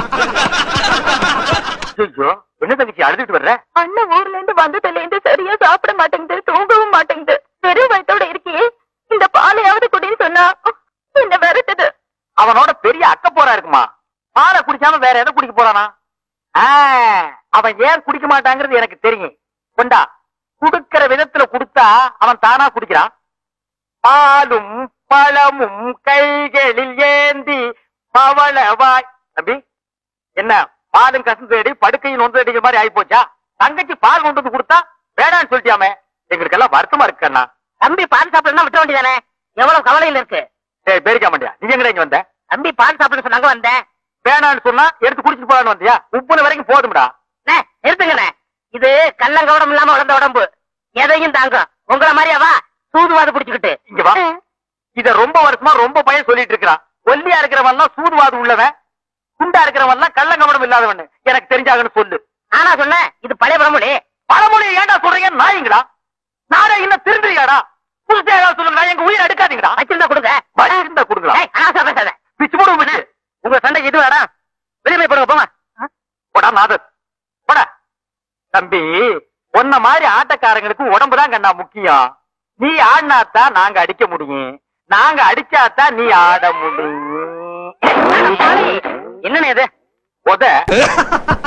ஐயோ என்ன தங்கச்சி அழுதுட்டு வர்ற அண்ணன் ஊர்ல இருந்து வந்ததுல இருந்து சரியா சாப்பிட மாட்டேங்குது தூங்கவும் மாட்டேங்குது வெறும் வயத்தோட இருக்கியே இந்த பாலையாவது குடின்னு சொன்னா என்ன விரட்டுது அவனோட பெரிய அக்க போரா இருக்குமா பாலை குடிக்காம வேற எதை குடிக்க போறானா ஆ, அவன் ஏன் குடிக்க மாட்டாங்கிறது எனக்கு தெரியும் கொண்டா குடுக்கிற விதத்துல குடுத்தா அவன் தானா குடிக்கிறான் பாலும் பழமும் கைகளில் ஏந்தி பவளவாய் தம்பி என்ன பாலும் கசந்து அடி படுக்கையில் ஒன்று அடிக்கிற மாதிரி ஆயி போச்சா தங்கச்சி பால் கொண்டு வந்து கொடுத்தா வேடான்னு சொல்லிட்டியாமே எங்களுக்கு எல்லாம் வருத்தமா இருக்கு அண்ணா தம்பி பால் சாப்பிடணும் விட்ட வேண்டியதானே எவ்வளவு கவலையில் இருக்கு ஏய் பேரிக்க மாட்டியா நீ எங்கடா இங்க வந்த தம்பி பால் சாப்பிட சொன்னாங்க வந்தேன் வேணான்னு சொன்னா எடுத்து குடிச்சிட்டு போலான்னு வந்தியா உப்புன வரைக்கும் போதும்டா அண்ணே, நிறுத்துங்கண்ணே இது கள்ளங்கவடம் இல்லாம வளர்ந்த உடம்பு எதையும் தாங்கும் உங்களை மாதிரியாவா சூதுவாது பிடிச்சுக்கிட்டு இங்க வா இத ரொம்ப வருஷமா ரொம்ப பையன் சொல்லிட்டு இருக்கிறான் ஒல்லியா இருக்கிறவன் சூதுவாது உள்ளவன் குண்டா இருக்கிறவன் கள்ளங்கவடம் இல்லாதவன் எனக்கு தெரிஞ்சாகன்னு சொல்லு ஆனா சொன்னேன் இது பழைய பழமொழி பழமொழி ஏன்டா சொல்றீங்க நாயங்களா நானே இன்னும் திருந்துறியாடா புதுசா ஏதாவது சொல்லுங்க எங்க உயிரை எடுக்காதீங்கடா வச்சிருந்தா கொடுங்க வச்சிருந்தா கொடுங்களா ஏய், அனாவசியம் பேசாத பிச்சு போடுவோம் பிச்சு உங்க சண்டைக்கு இது வேணாம் வெளியே போய் போடுங்க போங்க போடா நாதர் போடா தம்பி உன்ன மாதிரி ஆட்டக்காரங்களுக்கு உடம்புதான் கண்ணா முக்கியம் நீ ஆடினாத்தான் நாங்க அடிக்க முடியும் நாங்க அடிச்சாதான் நீ ஆட முடியும் என்னண்ணே இது உத